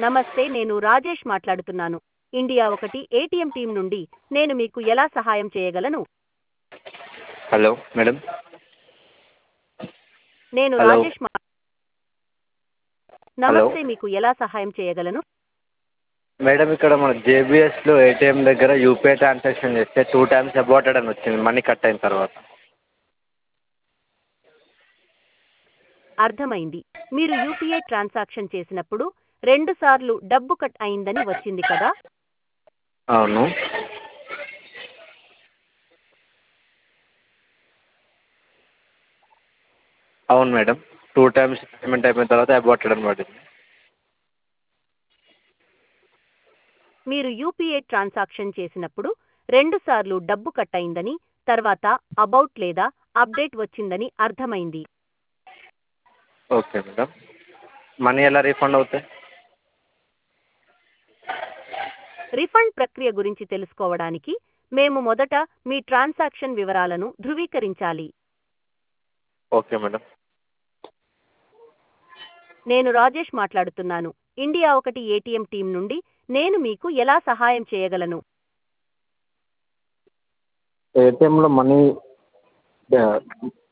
నమస్తే నేను రాజేష్ మాట్లాడుతున్నాను ఇండియా ఒకటి ఏటీఎం టీం నుండి నేను మీకు ఎలా సహాయం చేయగలను హలో మేడం నేను హలో. రాజేష్ మా నమస్తే మీకు ఎలా సహాయం చేయగలను మేడం ఇక్కడ మన జేబిఎస్లో ఏటీఎం దగ్గర యూపీఐ ట్రాన్సాక్షన్ చేస్తే టూ టైమ్స్ అబౌటెడ్ అని వచ్చింది మనీ కట్ అయిన తర్వాత అర్థమైంది మీరు యూపీఐ ట్రాన్సాక్షన్ చేసినప్పుడు రెండుసార్లు డబ్బు కట్ అయిందని వచ్చింది కదా అవును అవును మేడం టూ టైమ్స్ పేమెంట్ అయిపోయిన తర్వాత అబౌటెడ్ అని పడింది మీరు యూపీఐ ట్రాన్సాక్షన్ చేసినప్పుడు రెండుసార్లు డబ్బు కట్ అయిందని తర్వాత అబౌట్ లేదా అప్డేట్ వచ్చిందని అర్థమైంది ఓకే మేడం మనీ ఎలా రీఫండ్ అవుతాయి రిఫండ్ ప్రక్రియ గురించి తెలుసుకోవడానికి మేము మొదట మీ ట్రాన్సాక్షన్ వివరాలను ధృవీకరించాలి ఓకే మేడం నేను రాజేష్ మాట్లాడుతున్నాను ఇండియా ఒకటి ఏటీఎం టీం నుండి నేను మీకు ఎలా సహాయం చేయగలను ఏటీఎంలో మనీ